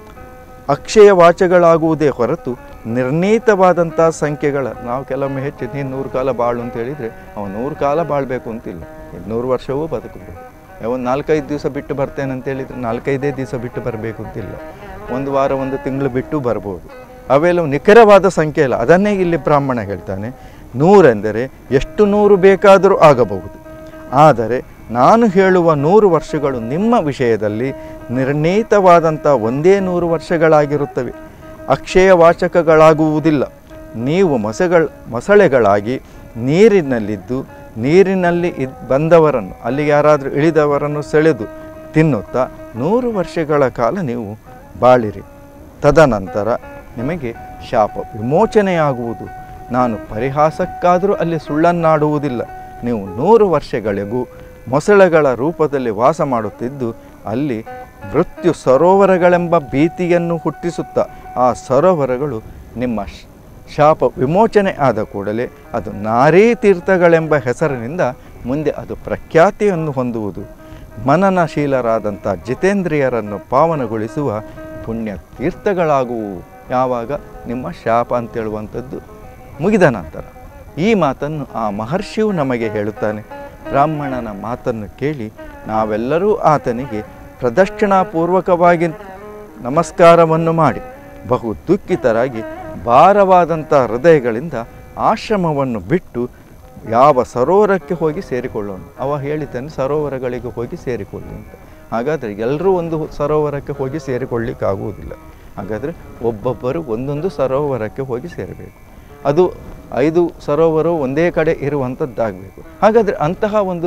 ಅಕ್ಷಯ ವಾಚಗಳಾಗುವುದೇ ಹೊರತು ನಿರ್ಣೀತವಾದಂಥ ಸಂಖ್ಯೆಗಳ ನಾವು ಕೆಲವೊಮ್ಮೆ ಹೆಚ್ಚು ನೀನು ನೂರು ಕಾಲ ಬಾಳು ಅಂತ ಹೇಳಿದರೆ ಅವನು ನೂರು ಕಾಲ ಬಾಳಬೇಕು ಅಂತಿಲ್ಲ ನೂರು ವರ್ಷವೂ ಬದುಕಬಹುದು ಒಂದು ನಾಲ್ಕೈದು ದಿವಸ ಬಿಟ್ಟು ಬರ್ತೇನೆ ಅಂತ ಹೇಳಿದರೆ ನಾಲ್ಕೈದೇ ದಿವಸ ಬಿಟ್ಟು ಬರಬೇಕು ಅಂತಿಲ್ಲ ಒಂದು ವಾರ ಒಂದು ತಿಂಗಳು ಬಿಟ್ಟು ಬರ್ಬೋದು ಅವೆಲ್ಲವೂ ನಿಖರವಾದ ಸಂಖ್ಯೆ ಇಲ್ಲ ಅದನ್ನೇ ಇಲ್ಲಿ ಬ್ರಾಹ್ಮಣ ಹೇಳ್ತಾನೆ ನೂರೆಂದರೆ ಎಷ್ಟು ನೂರು ಬೇಕಾದರೂ ಆಗಬಹುದು ಆದರೆ ನಾನು ಹೇಳುವ ನೂರು ವರ್ಷಗಳು ನಿಮ್ಮ ವಿಷಯದಲ್ಲಿ ನಿರ್ಣೀತವಾದಂಥ ಒಂದೇ ನೂರು ವರ್ಷಗಳಾಗಿರುತ್ತವೆ ಅಕ್ಷಯ ವಾಚಕಗಳಾಗುವುದಿಲ್ಲ ನೀವು ಮೊಸಗಳ ಮೊಸಳೆಗಳಾಗಿ ನೀರಿನಲ್ಲಿದ್ದು ನೀರಿನಲ್ಲಿ ಇದ್ ಬಂದವರನ್ನು ಅಲ್ಲಿ ಯಾರಾದರೂ ಇಳಿದವರನ್ನು ಸೆಳೆದು ತಿನ್ನುತ್ತಾ ನೂರು ವರ್ಷಗಳ ಕಾಲ ನೀವು ಬಾಳಿರಿ ತದನಂತರ ನಿಮಗೆ ಶಾಪ ವಿಮೋಚನೆಯಾಗುವುದು ನಾನು ಪರಿಹಾಸಕ್ಕಾದರೂ ಅಲ್ಲಿ ಸುಳ್ಳನ್ನಾಡುವುದಿಲ್ಲ ನೀವು ನೂರು ವರ್ಷಗಳಿಗೂ ಮೊಸಳೆಗಳ ರೂಪದಲ್ಲಿ ವಾಸ ಮಾಡುತ್ತಿದ್ದು ಅಲ್ಲಿ ಮೃತ್ಯು ಸರೋವರಗಳೆಂಬ ಭೀತಿಯನ್ನು ಹುಟ್ಟಿಸುತ್ತಾ ಆ ಸರೋವರಗಳು ನಿಮ್ಮ ಶ್- ಶಾಪ ವಿಮೋಚನೆ ಆದ ಕೂಡಲೇ ಅದು ನಾರೀ ತೀರ್ಥಗಳೆಂಬ ಹೆಸರಿನಿಂದ ಮುಂದೆ ಅದು ಪ್ರಖ್ಯಾತಿಯನ್ನು ಹೊಂದುವುದು ಮನನಶೀಲರಾದಂಥ ಜಿತೇಂದ್ರಿಯರನ್ನು ಪಾವನಗೊಳಿಸುವ ಪುಣ್ಯ ತೀರ್ಥಗಳಾಗುವು ಯಾವಾಗ ನಿಮ್ಮ ಶಾಪ ಅಂತೇಳುವಂಥದ್ದು ಮುಗಿದ ನಂತರ ಈ ಮಾತನ್ನು ಆ ಮಹರ್ಷಿಯು ನಮಗೆ ಹೇಳುತ್ತಾನೆ ಬ್ರಾಹ್ಮಣನ ಮಾತನ್ನು ಕೇಳಿ ನಾವೆಲ್ಲರೂ ಆತನಿಗೆ ಪ್ರದಕ್ಷಿಣಾಪೂರ್ವಕವಾಗಿ ನಮಸ್ಕಾರವನ್ನು ಮಾಡಿ ಬಹು ದುಃಖಿತರಾಗಿ ಭಾರವಾದಂಥ ಹೃದಯಗಳಿಂದ ಆಶ್ರಮವನ್ನು ಬಿಟ್ಟು ಯಾವ ಸರೋವರಕ್ಕೆ ಹೋಗಿ ಸೇರಿಕೊಳ್ಳೋಣ ಅವ ಹೇಳಿದ್ದಾನೆ ಸರೋವರಗಳಿಗೆ ಹೋಗಿ ಸೇರಿಕೊಳ್ಳಿ ಅಂತ ಹಾಗಾದರೆ ಎಲ್ಲರೂ ಒಂದು ಸರೋವರಕ್ಕೆ ಹೋಗಿ ಸೇರಿಕೊಳ್ಳಿಕ್ಕಾಗುವುದಿಲ್ಲ ಹಾಗಾದರೆ ಒಬ್ಬೊಬ್ಬರು ಒಂದೊಂದು ಸರೋವರಕ್ಕೆ ಹೋಗಿ ಸೇರಬೇಕು ಅದು ಐದು ಸರೋವರ ಒಂದೇ ಕಡೆ ಇರುವಂಥದ್ದಾಗಬೇಕು ಹಾಗಾದರೆ ಅಂತಹ ಒಂದು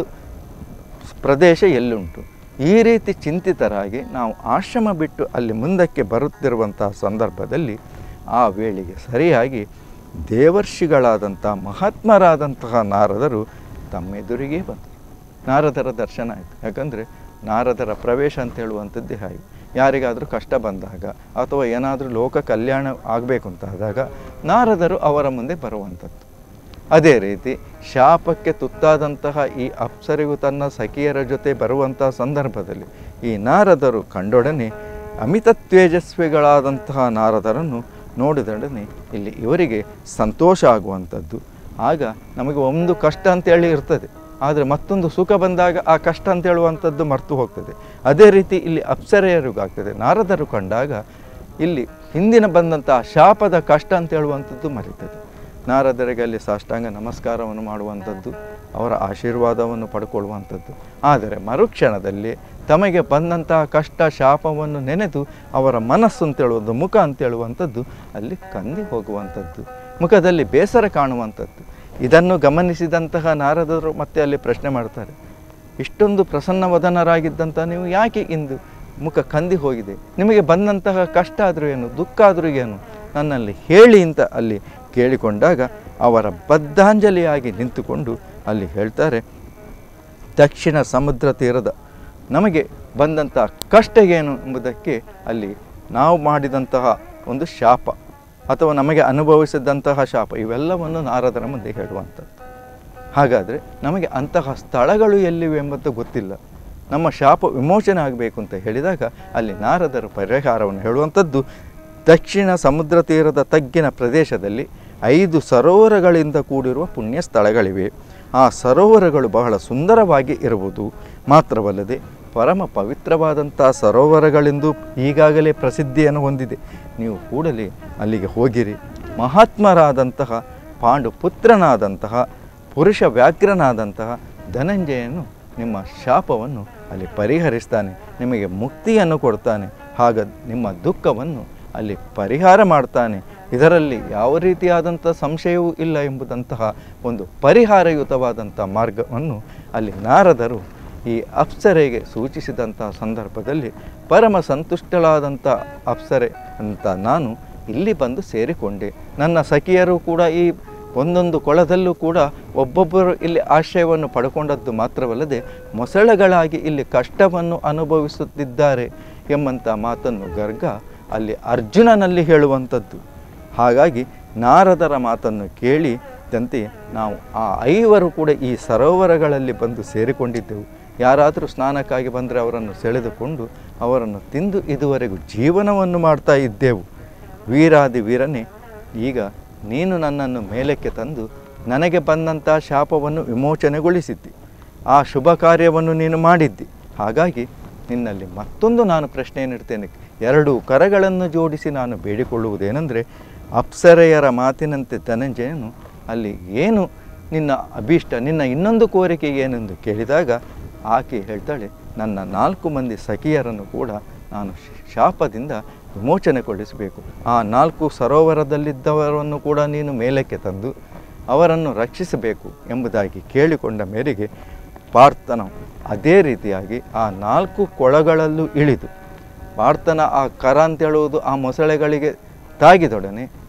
ಪ್ರದೇಶ ಎಲ್ಲುಂಟು ಈ ರೀತಿ ಚಿಂತಿತರಾಗಿ ನಾವು ಆಶ್ರಮ ಬಿಟ್ಟು ಅಲ್ಲಿ ಮುಂದಕ್ಕೆ ಬರುತ್ತಿರುವಂತಹ ಸಂದರ್ಭದಲ್ಲಿ ಆ ವೇಳೆಗೆ ಸರಿಯಾಗಿ ದೇವರ್ಷಿಗಳಾದಂಥ ಮಹಾತ್ಮರಾದಂತಹ ನಾರದರು ತಮ್ಮೆದುರಿಗೆ ಬಂದರು ನಾರದರ ದರ್ಶನ ಆಯಿತು ಯಾಕಂದರೆ ನಾರದರ ಪ್ರವೇಶ ಅಂತ ಹೇಳುವಂಥದ್ದೇ ಹಾಗೆ ಯಾರಿಗಾದರೂ ಕಷ್ಟ ಬಂದಾಗ ಅಥವಾ ಏನಾದರೂ ಲೋಕ ಕಲ್ಯಾಣ ಆಗಬೇಕು ಅಂತ ಆದಾಗ ನಾರದರು ಅವರ ಮುಂದೆ ಬರುವಂಥದ್ದು ಅದೇ ರೀತಿ ಶಾಪಕ್ಕೆ ತುತ್ತಾದಂತಹ ಈ ಅಪ್ಸರಿಗೂ ತನ್ನ ಸಖಿಯರ ಜೊತೆ ಬರುವಂತಹ ಸಂದರ್ಭದಲ್ಲಿ ಈ ನಾರದರು ಕಂಡೊಡನೆ ಅಮಿತ ತೇಜಸ್ವಿಗಳಾದಂತಹ ನಾರದರನ್ನು ನೋಡಿದೊಡನೆ ಇಲ್ಲಿ ಇವರಿಗೆ ಸಂತೋಷ ಆಗುವಂಥದ್ದು ಆಗ ನಮಗೆ ಒಂದು ಕಷ್ಟ ಅಂತೇಳಿ ಇರ್ತದೆ ಆದರೆ ಮತ್ತೊಂದು ಸುಖ ಬಂದಾಗ ಆ ಕಷ್ಟ ಅಂತ ಹೇಳುವಂಥದ್ದು ಮರ್ತು ಹೋಗ್ತದೆ ಅದೇ ರೀತಿ ಇಲ್ಲಿ ಅಪ್ಸರೆಯರಿಗಾಗ್ತದೆ ನಾರದರು ಕಂಡಾಗ ಇಲ್ಲಿ ಹಿಂದಿನ ಬಂದಂತಹ ಶಾಪದ ಕಷ್ಟ ಅಂತ ಹೇಳುವಂಥದ್ದು ಮರೀತದೆ ನಾರದರಿಗೆ ಅಲ್ಲಿ ಸಾಷ್ಟಾಂಗ ನಮಸ್ಕಾರವನ್ನು ಮಾಡುವಂಥದ್ದು ಅವರ ಆಶೀರ್ವಾದವನ್ನು ಪಡ್ಕೊಳ್ಳುವಂಥದ್ದು ಆದರೆ ಮರುಕ್ಷಣದಲ್ಲಿ ತಮಗೆ ಬಂದಂತಹ ಕಷ್ಟ ಶಾಪವನ್ನು ನೆನೆದು ಅವರ ಮನಸ್ಸು ಅಂತೇಳುವುದು ಮುಖ ಅಂತೇಳುವಂಥದ್ದು ಅಲ್ಲಿ ಕಂದಿ ಹೋಗುವಂಥದ್ದು ಮುಖದಲ್ಲಿ ಬೇಸರ ಕಾಣುವಂಥದ್ದು ಇದನ್ನು ಗಮನಿಸಿದಂತಹ ನಾರದರು ಮತ್ತೆ ಅಲ್ಲಿ ಪ್ರಶ್ನೆ ಮಾಡ್ತಾರೆ ಇಷ್ಟೊಂದು ಪ್ರಸನ್ನವದನರಾಗಿದ್ದಂಥ ನೀವು ಯಾಕೆ ಇಂದು ಮುಖ ಕಂದಿ ಹೋಗಿದೆ ನಿಮಗೆ ಬಂದಂತಹ ಕಷ್ಟ ಆದರೂ ಏನು ದುಃಖ ಆದರೂ ಏನು ನನ್ನಲ್ಲಿ ಹೇಳಿ ಅಂತ ಅಲ್ಲಿ ಕೇಳಿಕೊಂಡಾಗ ಅವರ ಬದ್ಧಾಂಜಲಿಯಾಗಿ ನಿಂತುಕೊಂಡು ಅಲ್ಲಿ ಹೇಳ್ತಾರೆ ದಕ್ಷಿಣ ಸಮುದ್ರ ತೀರದ ನಮಗೆ ಬಂದಂತಹ ಕಷ್ಟ ಏನು ಎಂಬುದಕ್ಕೆ ಅಲ್ಲಿ ನಾವು ಮಾಡಿದಂತಹ ಒಂದು ಶಾಪ ಅಥವಾ ನಮಗೆ ಅನುಭವಿಸಿದಂತಹ ಶಾಪ ಇವೆಲ್ಲವನ್ನು ನಾರದರ ಮುಂದೆ ಹೇಳುವಂಥದ್ದು ಹಾಗಾದರೆ ನಮಗೆ ಅಂತಹ ಸ್ಥಳಗಳು ಎಲ್ಲಿವೆ ಎಂಬುದು ಗೊತ್ತಿಲ್ಲ ನಮ್ಮ ಶಾಪ ವಿಮೋಚನೆ ಆಗಬೇಕು ಅಂತ ಹೇಳಿದಾಗ ಅಲ್ಲಿ ನಾರದರು ಪರಿಹಾರವನ್ನು ಹೇಳುವಂಥದ್ದು ದಕ್ಷಿಣ ಸಮುದ್ರ ತೀರದ ತಗ್ಗಿನ ಪ್ರದೇಶದಲ್ಲಿ ಐದು ಸರೋವರಗಳಿಂದ ಕೂಡಿರುವ ಪುಣ್ಯ ಸ್ಥಳಗಳಿವೆ ಆ ಸರೋವರಗಳು ಬಹಳ ಸುಂದರವಾಗಿ ಇರುವುದು ಮಾತ್ರವಲ್ಲದೆ ಪರಮ ಪವಿತ್ರವಾದಂಥ ಸರೋವರಗಳೆಂದು ಈಗಾಗಲೇ ಪ್ರಸಿದ್ಧಿಯನ್ನು ಹೊಂದಿದೆ ನೀವು ಕೂಡಲೇ ಅಲ್ಲಿಗೆ ಹೋಗಿರಿ ಮಹಾತ್ಮರಾದಂತಹ ಪಾಂಡು ಪುತ್ರನಾದಂತಹ ಪುರುಷ ವ್ಯಾಘ್ರನಾದಂತಹ ಧನಂಜಯನು ನಿಮ್ಮ ಶಾಪವನ್ನು ಅಲ್ಲಿ ಪರಿಹರಿಸ್ತಾನೆ ನಿಮಗೆ ಮುಕ್ತಿಯನ್ನು ಕೊಡ್ತಾನೆ ಹಾಗ ನಿಮ್ಮ ದುಃಖವನ್ನು ಅಲ್ಲಿ ಪರಿಹಾರ ಮಾಡ್ತಾನೆ ಇದರಲ್ಲಿ ಯಾವ ರೀತಿಯಾದಂಥ ಸಂಶಯವೂ ಇಲ್ಲ ಎಂಬುದಂತಹ ಒಂದು ಪರಿಹಾರಯುತವಾದಂಥ ಮಾರ್ಗವನ್ನು ಅಲ್ಲಿ ನಾರದರು ಈ ಅಪ್ಸರೆಗೆ ಸೂಚಿಸಿದಂತಹ ಸಂದರ್ಭದಲ್ಲಿ ಪರಮ ಸಂತುಷ್ಟಳಾದಂಥ ಅಪ್ಸರೆ ಅಂತ ನಾನು ಇಲ್ಲಿ ಬಂದು ಸೇರಿಕೊಂಡೆ ನನ್ನ ಸಖಿಯರು ಕೂಡ ಈ ಒಂದೊಂದು ಕೊಳದಲ್ಲೂ ಕೂಡ ಒಬ್ಬೊಬ್ಬರು ಇಲ್ಲಿ ಆಶ್ರಯವನ್ನು ಪಡ್ಕೊಂಡದ್ದು ಮಾತ್ರವಲ್ಲದೆ ಮೊಸಳೆಗಳಾಗಿ ಇಲ್ಲಿ ಕಷ್ಟವನ್ನು ಅನುಭವಿಸುತ್ತಿದ್ದಾರೆ ಎಂಬಂಥ ಮಾತನ್ನು ಗರ್ಗ ಅಲ್ಲಿ ಅರ್ಜುನನಲ್ಲಿ ಹೇಳುವಂಥದ್ದು ಹಾಗಾಗಿ ನಾರದರ ಮಾತನ್ನು ಕೇಳಿದಂತೆ ನಾವು ಆ ಐವರು ಕೂಡ ಈ ಸರೋವರಗಳಲ್ಲಿ ಬಂದು ಸೇರಿಕೊಂಡಿದ್ದೆವು ಯಾರಾದರೂ ಸ್ನಾನಕ್ಕಾಗಿ ಬಂದರೆ ಅವರನ್ನು ಸೆಳೆದುಕೊಂಡು ಅವರನ್ನು ತಿಂದು ಇದುವರೆಗೂ ಜೀವನವನ್ನು ಮಾಡ್ತಾ ಇದ್ದೆವು ವೀರಾದಿ ವೀರನೇ ಈಗ ನೀನು ನನ್ನನ್ನು ಮೇಲಕ್ಕೆ ತಂದು ನನಗೆ ಬಂದಂಥ ಶಾಪವನ್ನು ವಿಮೋಚನೆಗೊಳಿಸಿದ್ದಿ ಆ ಶುಭ ಕಾರ್ಯವನ್ನು ನೀನು ಮಾಡಿದ್ದಿ ಹಾಗಾಗಿ ನಿನ್ನಲ್ಲಿ ಮತ್ತೊಂದು ನಾನು ಪ್ರಶ್ನೆಯನ್ನಿಡ್ತೇನೆ ಎರಡು ಕರಗಳನ್ನು ಜೋಡಿಸಿ ನಾನು ಬೇಡಿಕೊಳ್ಳುವುದೇನೆಂದರೆ ಅಪ್ಸರೆಯರ ಮಾತಿನಂತೆ ಧನಂಜಯನು ಅಲ್ಲಿ ಏನು ನಿನ್ನ ಅಭೀಷ್ಟ ನಿನ್ನ ಇನ್ನೊಂದು ಕೋರಿಕೆ ಏನೆಂದು ಕೇಳಿದಾಗ ಆಕೆ ಹೇಳ್ತಾಳೆ ನನ್ನ ನಾಲ್ಕು ಮಂದಿ ಸಖಿಯರನ್ನು ಕೂಡ ನಾನು ಶಾಪದಿಂದ ವಿಮೋಚನೆಗೊಳಿಸಬೇಕು ಆ ನಾಲ್ಕು ಸರೋವರದಲ್ಲಿದ್ದವರನ್ನು ಕೂಡ ನೀನು ಮೇಲಕ್ಕೆ ತಂದು ಅವರನ್ನು ರಕ್ಷಿಸಬೇಕು ಎಂಬುದಾಗಿ ಕೇಳಿಕೊಂಡ ಮೇರೆಗೆ ಪಾರ್ಥನ ಅದೇ ರೀತಿಯಾಗಿ ಆ ನಾಲ್ಕು ಕೊಳಗಳಲ್ಲೂ ಇಳಿದು ಪಾರ್ಥನ ಆ ಕರ ಅಂತ ಹೇಳುವುದು ಆ ಮೊಸಳೆಗಳಿಗೆ ತಾಗಿದೊಡನೆ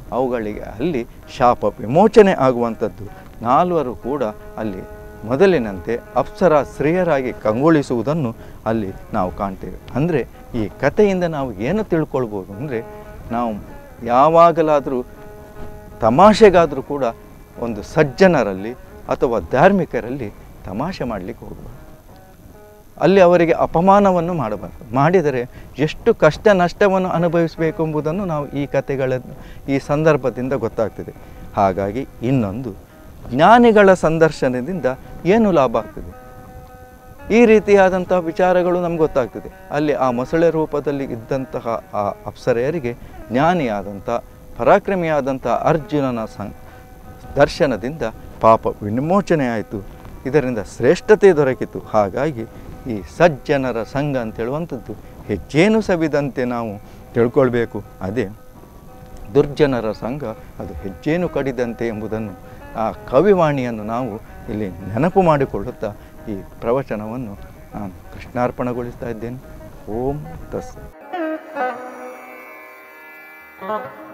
ಅವುಗಳಿಗೆ ಅಲ್ಲಿ ಶಾಪ ವಿಮೋಚನೆ ಆಗುವಂಥದ್ದು ನಾಲ್ವರು ಕೂಡ ಅಲ್ಲಿ ಮೊದಲಿನಂತೆ ಅಪ್ಸರ ಸ್ತ್ರೀಯರಾಗಿ ಕಂಗೊಳಿಸುವುದನ್ನು ಅಲ್ಲಿ ನಾವು ಕಾಣ್ತೇವೆ ಅಂದರೆ ಈ ಕಥೆಯಿಂದ ನಾವು ಏನು ತಿಳ್ಕೊಳ್ಬೋದು ಅಂದರೆ ನಾವು ಯಾವಾಗಲಾದರೂ ತಮಾಷೆಗಾದರೂ ಕೂಡ ಒಂದು ಸಜ್ಜನರಲ್ಲಿ ಅಥವಾ ಧಾರ್ಮಿಕರಲ್ಲಿ ತಮಾಷೆ ಮಾಡಲಿಕ್ಕೆ ಹೋಗಬಾರ್ದು ಅಲ್ಲಿ ಅವರಿಗೆ ಅಪಮಾನವನ್ನು ಮಾಡಬಾರ್ದು ಮಾಡಿದರೆ ಎಷ್ಟು ಕಷ್ಟ ನಷ್ಟವನ್ನು ಅನುಭವಿಸಬೇಕು ಎಂಬುದನ್ನು ನಾವು ಈ ಕಥೆಗಳನ್ನು ಈ ಸಂದರ್ಭದಿಂದ ಗೊತ್ತಾಗ್ತದೆ ಹಾಗಾಗಿ ಇನ್ನೊಂದು ಜ್ಞಾನಿಗಳ ಸಂದರ್ಶನದಿಂದ ಏನು ಲಾಭ ಆಗ್ತದೆ ಈ ರೀತಿಯಾದಂತಹ ವಿಚಾರಗಳು ನಮ್ಗೆ ಗೊತ್ತಾಗ್ತದೆ ಅಲ್ಲಿ ಆ ಮೊಸಳೆ ರೂಪದಲ್ಲಿ ಇದ್ದಂತಹ ಆ ಅಪ್ಸರೆಯರಿಗೆ ಜ್ಞಾನಿಯಾದಂಥ ಪರಾಕ್ರಮಿಯಾದಂಥ ಅರ್ಜುನನ ಸಂ ದರ್ಶನದಿಂದ ಪಾಪ ವಿಮೋಚನೆ ಆಯಿತು ಇದರಿಂದ ಶ್ರೇಷ್ಠತೆ ದೊರಕಿತು ಹಾಗಾಗಿ ಈ ಸಜ್ಜನರ ಸಂಘ ಅಂತ ಹೇಳುವಂಥದ್ದು ಹೆಚ್ಚೇನು ಸವಿದಂತೆ ನಾವು ತಿಳ್ಕೊಳ್ಬೇಕು ಅದೇ ದುರ್ಜನರ ಸಂಘ ಅದು ಹೆಜ್ಜೇನು ಕಡಿದಂತೆ ಎಂಬುದನ್ನು ಆ ಕವಿವಾಣಿಯನ್ನು ನಾವು ಇಲ್ಲಿ ನೆನಪು ಮಾಡಿಕೊಳ್ಳುತ್ತಾ ಈ ಪ್ರವಚನವನ್ನು ನಾನು ಕೃಷ್ಣಾರ್ಪಣಗೊಳಿಸ್ತಾ ಇದ್ದೇನೆ ಓಂ ತಸ್